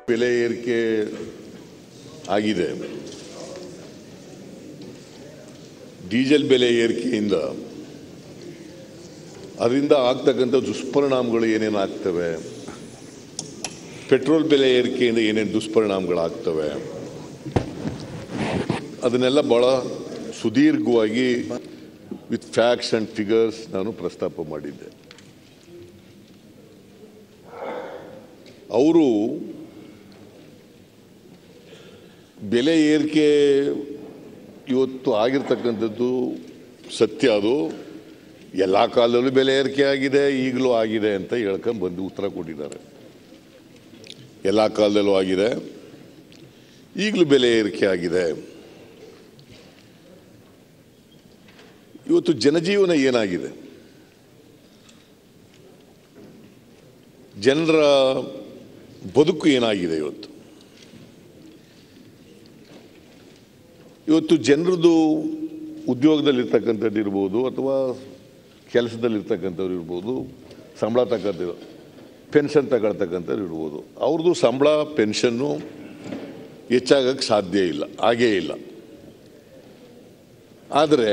ಬೆಲೆ ಏರಿಕೆ ಆಗಿದೆ ಡೀಸೆಲ್ ಬೆಲೆ ಏರಿಕೆಯಿಂದ ಅದರಿಂದ ಆಗ್ತಕ್ಕಂಥ ದುಷ್ಪರಿಣಾಮಗಳು ಏನೇನು ಆಗ್ತವೆ ಪೆಟ್ರೋಲ್ ಬೆಲೆ ಏರಿಕೆಯಿಂದ ಏನೇನು ದುಷ್ಪರಿಣಾಮಗಳಾಗ್ತವೆ ಅದನ್ನೆಲ್ಲ ಭಾಳ ಸುದೀರ್ಘವಾಗಿ ವಿತ್ ಫ್ಯಾಕ್ಟ್ಸ್ ಆ್ಯಂಡ್ ಫಿಗರ್ಸ್ ನಾನು ಪ್ರಸ್ತಾಪ ಮಾಡಿದ್ದೆ ಅವರು ಬೆಲೆ ಏರಿಕೆ ಇವತ್ತು ಆಗಿರ್ತಕ್ಕಂಥದ್ದು ಸತ್ಯ ಅದು ಎಲ್ಲ ಕಾಲದಲ್ಲೂ ಬೆಲೆ ಏರಿಕೆ ಆಗಿದೆ ಈಗಲೂ ಆಗಿದೆ ಅಂತ ಹೇಳ್ಕೊಂಡು ಬಂದು ಉತ್ತರ ಕೊಟ್ಟಿದ್ದಾರೆ ಎಲ್ಲ ಕಾಲದಲ್ಲೂ ಆಗಿದೆ ಈಗಲೂ ಬೆಲೆ ಏರಿಕೆ ಆಗಿದೆ ಇವತ್ತು ಜನಜೀವನ ಏನಾಗಿದೆ ಜನರ ಬದುಕು ಏನಾಗಿದೆ ಇವತ್ತು ಇವತ್ತು ಜನರದು ಉದ್ಯೋಗದಲ್ಲಿರ್ತಕ್ಕಂಥದ್ದು ಇರ್ಬೋದು ಅಥವಾ ಕೆಲಸದಲ್ಲಿರ್ತಕ್ಕಂಥವ್ರು ಇರ್ಬೋದು ಸಂಬಳ ತಕ್ಕಂಥ ಪೆನ್ಷನ್ ತಗೊಳ್ತಕ್ಕಂಥವ್ರು ಇರ್ಬೋದು ಅವ್ರದ್ದು ಸಂಬಳ ಪೆನ್ಷನ್ನು ಹೆಚ್ಚಾಗಕ್ಕೆ ಸಾಧ್ಯ ಇಲ್ಲ ಹಾಗೇ ಇಲ್ಲ ಆದರೆ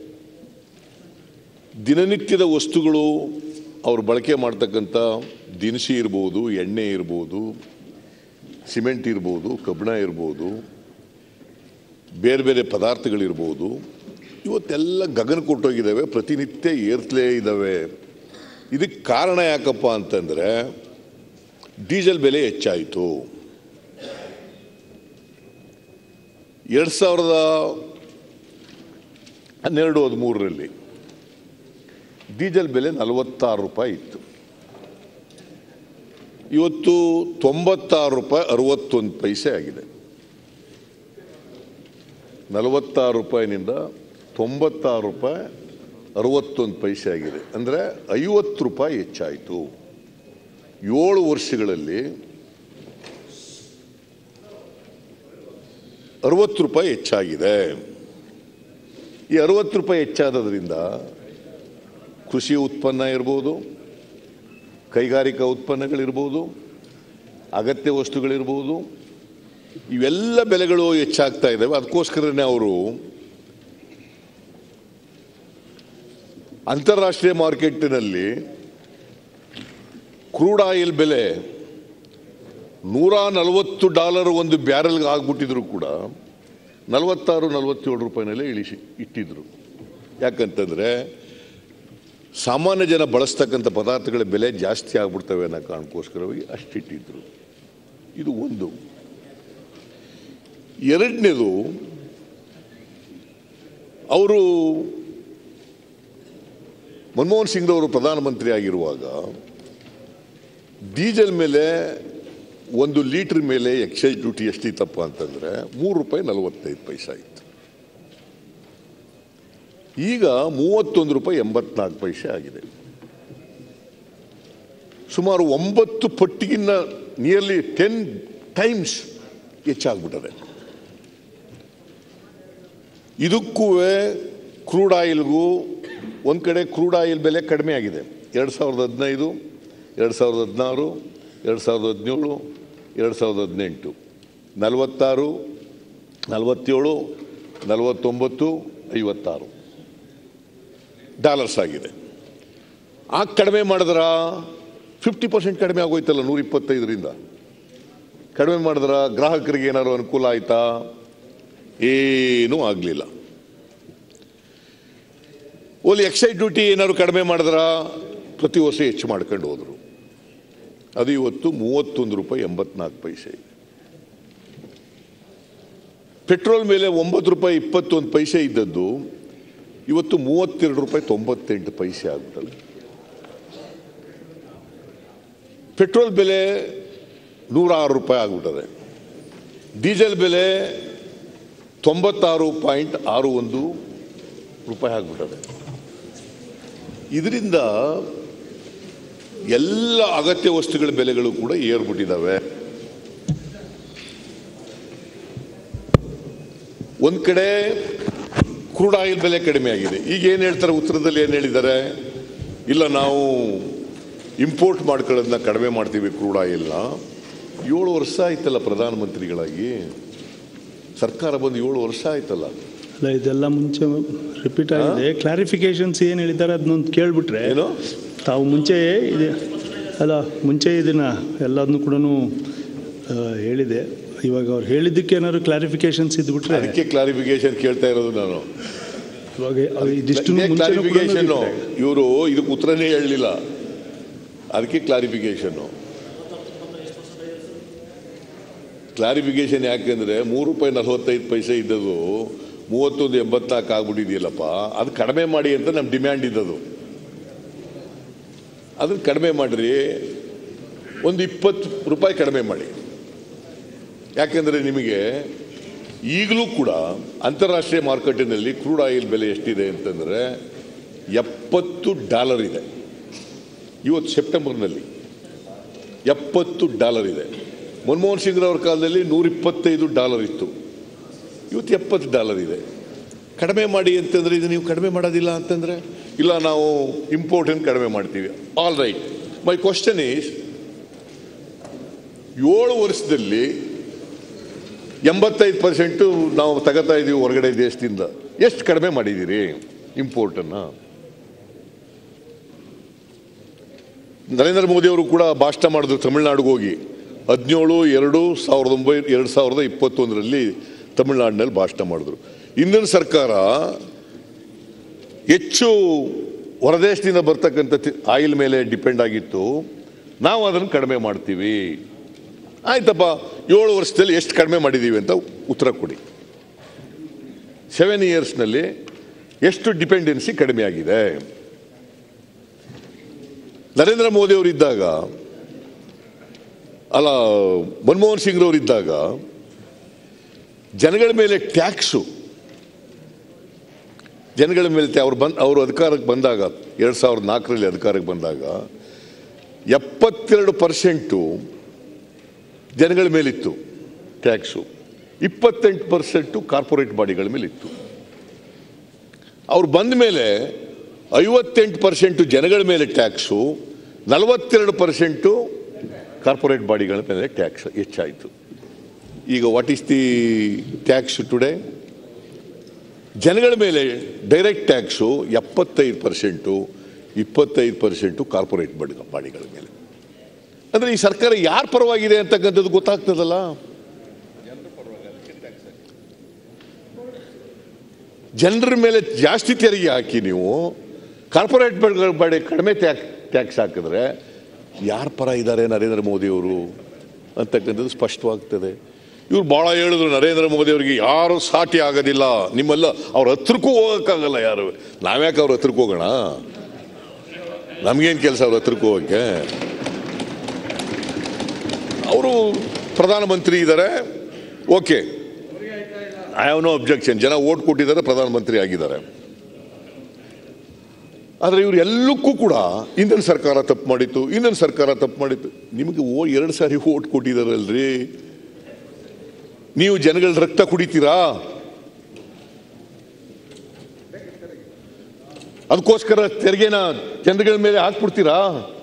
ದಿನನಿತ್ಯದ ವಸ್ತುಗಳು ಅವ್ರು ಬಳಕೆ ಮಾಡ್ತಕ್ಕಂಥ ದಿನಸಿ ಇರ್ಬೋದು ಎಣ್ಣೆ ಇರ್ಬೋದು ಸಿಮೆಂಟ್ ಇರ್ಬೋದು ಕಬ್ಬಣ ಇರ್ಬೋದು ಬೇರೆ ಬೇರೆ ಪದಾರ್ಥಗಳಿರ್ಬೋದು ಇವತ್ತೆಲ್ಲ ಗಗನ ಕೊಟ್ಟೋಗಿದ್ದಾವೆ ಪ್ರತಿನಿತ್ಯ ಏರ್ತಲೇ ಇದ್ದಾವೆ ಇದಕ್ಕೆ ಕಾರಣ ಯಾಕಪ್ಪ ಅಂತಂದರೆ ಡೀಸೆಲ್ ಬೆಲೆ ಹೆಚ್ಚಾಯಿತು ಎರಡು ಸಾವಿರದ ಹನ್ನೆರಡು ಹದಿಮೂರರಲ್ಲಿ ಡೀಸೆಲ್ ಬೆಲೆ ನಲವತ್ತಾರು ರೂಪಾಯಿ ಇತ್ತು ಇವತ್ತು ತೊಂಬತ್ತಾರು ರೂಪಾಯಿ ಅರವತ್ತೊಂದು ಪೈಸೆ ಆಗಿದೆ ನಲವತ್ತಾರು ರೂಪಾಯಿನಿಂದ ತೊಂಬತ್ತಾರು ರೂಪಾಯಿ ಅರವತ್ತೊಂದು ಪೈಸೆ ಆಗಿದೆ ಅಂದರೆ ಐವತ್ತು ರೂಪಾಯಿ ಹೆಚ್ಚಾಯಿತು ಏಳು ವರ್ಷಗಳಲ್ಲಿ ಅರವತ್ತು ರೂಪಾಯಿ ಹೆಚ್ಚಾಗಿದೆ ಈ ಅರವತ್ತು ರೂಪಾಯಿ ಹೆಚ್ಚಾದದ್ರಿಂದ ಕೃಷಿ ಉತ್ಪನ್ನ ಇರ್ಬೋದು ಕೈಗಾರಿಕಾ ಉತ್ಪನ್ನಗಳಿರ್ಬೋದು ಅಗತ್ಯ ವಸ್ತುಗಳಿರ್ಬೋದು ಇವೆಲ್ಲ ಬೆಲೆಗಳು ಹೆಚ್ಚಾಗ್ತಾ ಇದ್ದಾವೆ ಅದಕ್ಕೋಸ್ಕರನೇ ಅವರು ಅಂತಾರಾಷ್ಟ್ರೀಯ ಮಾರ್ಕೆಟಿನಲ್ಲಿ ಕ್ರೂಡ್ ಆಯಿಲ್ ಬೆಲೆ ನೂರ ನಲವತ್ತು ಡಾಲರ್ ಒಂದು ಬ್ಯಾರಲ್ಗೆ ಆಗ್ಬಿಟ್ಟಿದ್ರು ಕೂಡ ನಲವತ್ತಾರು ನಲವತ್ತೇಳು ರೂಪಾಯಿನಲ್ಲೇ ಇಳಿಸಿ ಇಟ್ಟಿದ್ರು ಯಾಕಂತಂದರೆ ಸಾಮಾನ್ಯ ಜನ ಬಳಸ್ತಕ್ಕಂಥ ಪದಾರ್ಥಗಳ ಬೆಲೆ ಜಾಸ್ತಿ ಆಗ್ಬಿಡ್ತವೆ ಅನ್ನೋ ಕಾರಣಕ್ಕೋಸ್ಕರವಾಗಿ ಅಷ್ಟಿಟ್ಟಿದ್ರು ಇದು ಒಂದು ಎರಡನೇದು ಅವರು ಮನಮೋಹನ್ ಸಿಂಗ್ ಅವರು ಪ್ರಧಾನಮಂತ್ರಿ ಆಗಿರುವಾಗ ಡೀಸೆಲ್ ಮೇಲೆ ಒಂದು ಲೀಟರ್ ಮೇಲೆ ಎಕ್ಸೈಸ್ ಡ್ಯೂಟಿ ಎಷ್ಟಿತ್ತಪ್ಪ ಅಂತಂದರೆ ಮೂರು ರೂಪಾಯಿ ನಲವತ್ತೈದು ಪೈಸೆ ಇತ್ತು ಈಗ ಮೂವತ್ತೊಂದು ರೂಪಾಯಿ ಎಂಬತ್ನಾಲ್ಕು ಪೈಸೆ ಆಗಿದೆ ಸುಮಾರು ಒಂಬತ್ತು ಪಟ್ಟಿಗಿನ್ನ ನಿಯರ್ಲಿ ಟೆನ್ ಟೈಮ್ಸ್ ಹೆಚ್ಚಾಗ್ಬಿಟ್ಟದೆ ಇದಕ್ಕೂ ಕ್ರೂಡ್ ಆಯಿಲ್ಗೂ ಒಂದು ಕಡೆ ಕ್ರೂಡ್ ಆಯಿಲ್ ಬೆಲೆ ಕಡಿಮೆ ಆಗಿದೆ ಎರಡು ಸಾವಿರದ ಹದಿನೈದು ಎರಡು ಸಾವಿರದ ಹದಿನಾರು ಎರಡು ಸಾವಿರದ ಹದಿನೇಳು ಎರಡು ಸಾವಿರದ ಹದಿನೆಂಟು ನಲವತ್ತಾರು ನಲವತ್ತೇಳು ನಲವತ್ತೊಂಬತ್ತು ಐವತ್ತಾರು ಡಾಲರ್ಸ್ ಆಗಿದೆ ಆಗ ಕಡಿಮೆ ಮಾಡಿದ್ರ ಫಿಫ್ಟಿ ಪರ್ಸೆಂಟ್ ಕಡಿಮೆ ಆಗೋಯ್ತಲ್ಲ ನೂರ ಇಪ್ಪತ್ತೈದರಿಂದ ಕಡಿಮೆ ಮಾಡಿದ್ರ ಗ್ರಾಹಕರಿಗೆ ಏನಾದ್ರು ಅನುಕೂಲ ಆಯ್ತಾ ಏನೂ ಆಗಲಿಲ್ಲ ಓಲಿ ಎಕ್ಸೈಸ್ ಡ್ಯೂಟಿ ಏನಾದ್ರು ಕಡಿಮೆ ಮಾಡಿದ್ರ ಪ್ರತಿ ವರ್ಷ ಹೆಚ್ಚು ಮಾಡ್ಕೊಂಡು ಹೋದರು ಅದು ಇವತ್ತು ಮೂವತ್ತೊಂದು ರೂಪಾಯಿ ಎಂಬತ್ನಾಲ್ಕು ಪೈಸೆ ಇದೆ ಪೆಟ್ರೋಲ್ ಮೇಲೆ ಒಂಬತ್ತು ರೂಪಾಯಿ ಇಪ್ಪತ್ತೊಂದು ಪೈಸೆ ಇದ್ದದ್ದು ಇವತ್ತು ಮೂವತ್ತೆರಡು ರೂಪಾಯಿ ತೊಂಬತ್ತೆಂಟು ಪೈಸೆ ಆಗ್ಬಿಟ್ಟಲ್ಲ ಪೆಟ್ರೋಲ್ ಬೆಲೆ ನೂರ ಆರು ರೂಪಾಯಿ ಆಗ್ಬಿಟ್ಟದೆ ಡೀಸೆಲ್ ಬೆಲೆ ತೊಂಬತ್ತಾರು ಪಾಯಿಂಟ್ ಆರು ಒಂದು ರೂಪಾಯಿ ಆಗ್ಬಿಟ್ಟದೆ ಇದರಿಂದ ಎಲ್ಲ ಅಗತ್ಯ ವಸ್ತುಗಳ ಬೆಲೆಗಳು ಕೂಡ ಏರ್ಬಿಟ್ಟಿದ್ದಾವೆ ಒಂದು ಕಡೆ ಕ್ರೂಡ್ ಆಯಿಲ್ ಬೆಲೆ ಕಡಿಮೆ ಆಗಿದೆ ಈಗ ಏನು ಹೇಳ್ತಾರೆ ಉತ್ತರದಲ್ಲಿ ಏನು ಹೇಳಿದ್ದಾರೆ ಇಲ್ಲ ನಾವು ಇಂಪೋರ್ಟ್ ಮಾಡ್ಕೊಳ್ಳೋದನ್ನ ಕಡಿಮೆ ಮಾಡ್ತೀವಿ ಕ್ರೂಡ್ ಆಯಿಲ್ನ ಏಳು ವರ್ಷ ಆಯ್ತಲ್ಲ ಪ್ರಧಾನಮಂತ್ರಿಗಳಾಗಿ ಸರ್ಕಾರ ಬಂದು ಏಳು ವರ್ಷ ಆಯ್ತಲ್ಲ ಅಲ್ಲ ಇದೆಲ್ಲ ಮುಂಚೆ ರಿಪೀಟ್ ಆಗಿದೆ ಕ್ಲಾರಿಫಿಕೇಶನ್ಸ್ ಏನು ಹೇಳಿದ್ದಾರೆ ಅದನ್ನೊಂದು ಕೇಳಿಬಿಟ್ರೆ ಏನು ತಾವು ಮುಂಚೆ ಇದೆ ಅಲ್ಲ ಮುಂಚೆ ಇದನ್ನು ಎಲ್ಲದನ್ನು ಕೂಡ ಹೇಳಿದೆ ಇವಾಗ ಅವ್ರು ಹೇಳಿದ್ದಕ್ಕೆ ಏನಾದ್ರು ಕ್ಲಾರಿಫಿಕೇಶನ್ಸ್ ಇದ್ಬಿಟ್ರೆ ಅದಕ್ಕೆ ಕ್ಲಾರಿಫಿಕೇಶನ್ ಕೇಳ್ತಾ ಇರೋದು ನಾನು ಇವಾಗ ಇದಿಷ್ಟು ಕ್ಲಾರಿಫಿಕೇಶನ್ ಇವರು ಇದಕ್ಕೆ ಉತ್ತರನೇ ಹೇಳಲಿಲ್ಲ ಅದಕ್ಕೆ ಕ್ಲಾರಿಫಿಕೇಶನ್ ಕ್ಲಾರಿಫಿಕೇಶನ್ ಯಾಕೆಂದ್ರೆ ಮೂರು ರೂಪಾಯಿ ನಲವತ್ತೈದು ಪೈಸೆ ಇದ್ದದು ಮೂವತ್ತೊಂದು ಎಂಬತ್ನಾಲ್ಕು ಆಗ್ಬಿಟ್ಟಿದೆಯಲ್ಲಪ್ಪ ಅದು ಕಡಿಮೆ ಮಾಡಿ ಅಂತ ನಮ್ಮ ಡಿಮ್ಯಾಂಡ್ ಇದ್ದದು ಅದನ್ನು ಕಡಿಮೆ ಮಾಡಿರಿ ಒಂದು ಇಪ್ಪತ್ತು ರೂಪಾಯಿ ಕಡಿಮೆ ಮಾಡಿ ಯಾಕೆಂದರೆ ನಿಮಗೆ ಈಗಲೂ ಕೂಡ ಅಂತಾರಾಷ್ಟ್ರೀಯ ಮಾರುಕಟ್ಟೆನಲ್ಲಿ ಕ್ರೂಡ್ ಆಯಿಲ್ ಬೆಲೆ ಎಷ್ಟಿದೆ ಅಂತಂದರೆ ಎಪ್ಪತ್ತು ಡಾಲರ್ ಇದೆ ಇವತ್ತು ಸೆಪ್ಟೆಂಬರ್ನಲ್ಲಿ ಎಪ್ಪತ್ತು ಡಾಲರ್ ಇದೆ ಮನಮೋಹನ್ ಸಿಂಗ್ರವ್ರ ಕಾಲದಲ್ಲಿ ನೂರಿಪ್ಪತ್ತೈದು ಡಾಲರ್ ಇತ್ತು ಇವತ್ತು ಎಪ್ಪತ್ತು ಡಾಲರ್ ಇದೆ ಕಡಿಮೆ ಮಾಡಿ ಅಂತಂದರೆ ಇದು ನೀವು ಕಡಿಮೆ ಮಾಡೋದಿಲ್ಲ ಅಂತಂದರೆ ಇಲ್ಲ ನಾವು ಇಂಪೋರ್ಟನ್ನು ಕಡಿಮೆ ಮಾಡ್ತೀವಿ all right my question is ಏಳು ವರ್ಷದಲ್ಲಿ ಎಂಬತ್ತೈದು ಪರ್ಸೆಂಟು ನಾವು ತಗೋತಾ ಇದ್ದೀವಿ ಹೊರಗಡೆ ದೇಶದಿಂದ ಎಷ್ಟು ಕಡಿಮೆ ಮಾಡಿದ್ದೀರಿ ಇಂಪೋರ್ಟನ್ನು ನರೇಂದ್ರ ಮೋದಿ ಅವರು ಕೂಡ ಭಾಷಣ ಮಾಡಿದ್ರು ತಮಿಳುನಾಡಿಗೆ ಹೋಗಿ ಹದಿನೇಳು ಎರಡು ಸಾವಿರದ ಒಂಬೈ ಎರಡು ಸಾವಿರದ ಇಪ್ಪತ್ತೊಂದರಲ್ಲಿ ತಮಿಳುನಾಡಿನಲ್ಲಿ ಭಾಷಣ ಮಾಡಿದ್ರು ಇಂದಿನ ಸರ್ಕಾರ ಹೆಚ್ಚು ಹೊರದೇಶದಿಂದ ಬರ್ತಕ್ಕಂಥ ತಿ- ಆಯಿಲ್ ಮೇಲೆ ಡಿಪೆಂಡ್ ಆಗಿತ್ತು ನಾವು ಅದನ್ನು ಕಡಿಮೆ ಮಾಡ್ತೀವಿ ಆಯ್ತಪ್ಪ ಏಳು ವರ್ಷದಲ್ಲಿ ಎಷ್ಟು ಕಡಿಮೆ ಮಾಡಿದ್ದೀವಿ ಅಂತ ಉತ್ತರ ಕೊಡಿ ಸೆವೆನ್ ಇಯರ್ಸ್ನಲ್ಲಿ ಎಷ್ಟು ಡಿಪೆಂಡೆನ್ಸಿ ಕಡಿಮೆ ಆಗಿದೆ ನರೇಂದ್ರ ಮೋದಿ ಅವರಿದ್ದಾಗ ಅಲ್ಲ ಮನಮೋಹನ್ ಸಿಂಗ್ರವರಿದ್ದಾಗ ಜನಗಳ ಮೇಲೆ ಟ್ಯಾಕ್ಸು ಜನಗಳ ಮೇಲೆ ಅವ್ರು ಬಂದ್ ಅವರು ಅಧಿಕಾರಕ್ಕೆ ಬಂದಾಗ ಎರಡು ಸಾವಿರದ ನಾಲ್ಕರಲ್ಲಿ ಅಧಿಕಾರಕ್ಕೆ ಬಂದಾಗ ಎಪ್ಪತ್ತೆರಡು ಪರ್ಸೆಂಟು ಜನಗಳ ಮೇಲಿತ್ತು ಟ್ಯಾಕ್ಸು ಇಪ್ಪತ್ತೆಂಟು ಪರ್ಸೆಂಟು ಕಾರ್ಪೊರೇಟ್ ಬಾಡಿಗಳ ಮೇಲಿತ್ತು ಅವ್ರು ಬಂದ ಮೇಲೆ ಐವತ್ತೆಂಟು ಪರ್ಸೆಂಟು ಜನಗಳ ಮೇಲೆ ಟ್ಯಾಕ್ಸು ನಲವತ್ತೆರಡು ಪರ್ಸೆಂಟು ಕಾರ್ಪೊರೇಟ್ ಬಾಡಿಗಳ ಮೇಲೆ ಟ್ಯಾಕ್ಸ್ ಹೆಚ್ಚಾಯಿತು ಈಗ what is the tax today ಜನಗಳ ಮೇಲೆ ಡೈರೆಕ್ಟ್ ಟ್ಯಾಕ್ಸು ಎಪ್ಪತ್ತೈದು ಪರ್ಸೆಂಟು ಇಪ್ಪತ್ತೈದು ಪರ್ಸೆಂಟು ಕಾರ್ಪೊರೇಟ್ ಬಾಡಿ ಬಾಡಿಗಳ ಮೇಲೆ ಅಂದರೆ ಈ ಸರ್ಕಾರ ಯಾರ ಪರವಾಗಿದೆ ಅಂತಕ್ಕಂಥದ್ದು ಗೊತ್ತಾಗ್ತದಲ್ಲ ಜನರ ಮೇಲೆ ಜಾಸ್ತಿ ತೆರಿಗೆ ಹಾಕಿ ನೀವು ಕಾರ್ಪೊರೇಟ್ ಬಾಡಿಗಳ ಬಾಡಿ ಕಡಿಮೆ ಟ್ಯಾಕ್ ಟ್ಯಾಕ್ಸ್ ಹಾಕಿದ್ರೆ ಯಾರ ಪರ ಇದ್ದಾರೆ ನರೇಂದ್ರ ಮೋದಿಯವರು ಅಂತಕ್ಕಂಥದ್ದು ಸ್ಪಷ್ಟವಾಗ್ತದೆ ಇವ್ರು ಭಾಳ ಹೇಳಿದ್ರು ನರೇಂದ್ರ ಮೋದಿ ಅವರಿಗೆ ಯಾರು ಸಾಟಿ ಆಗೋದಿಲ್ಲ ನಿಮ್ಮೆಲ್ಲ ಅವ್ರ ಹತ್ರಕ್ಕೂ ಹೋಗೋಕ್ಕಾಗಲ್ಲ ಯಾರು ನಾವ್ಯಾಕೆ ಅವ್ರ ಹತ್ರಕ್ಕೆ ಹೋಗೋಣ ನಮಗೇನು ಕೆಲಸ ಅವ್ರ ಹತ್ರಕ್ಕೆ ಹೋಗೋಕ್ಕೆ ಅವರು ಪ್ರಧಾನಮಂತ್ರಿ ಇದ್ದಾರೆ okay I have no objection ಜನ ಓಟ್ ಕೊಟ್ಟಿದ್ದಾರೆ ಪ್ರಧಾನಮಂತ್ರಿ ಆಗಿದ್ದಾರೆ ಆದರೆ ಇವರು ಎಲ್ಲಕ್ಕೂ ಕೂಡ ಇಂದಿನ ಸರ್ಕಾರ ತಪ್ಪು ಮಾಡಿತ್ತು ಇಂದಿನ ಸರ್ಕಾರ ತಪ್ಪು ಮಾಡಿತ್ತು ನಿಮಗೆ ಓ ಎರಡು ಸಾರಿ ಓಟ್ ಕೊಟ್ಟಿದ್ದಾರಲ್ರಿ ನೀವು ಜನಗಳ ರಕ್ತ ಕುಡಿತೀರಾ ಅದಕ್ಕೋಸ್ಕರ ತೆರಿಗೆನ ಜನಗಳ ಮೇಲೆ ಹಾಕ್ಬಿಡ್ತೀರಾ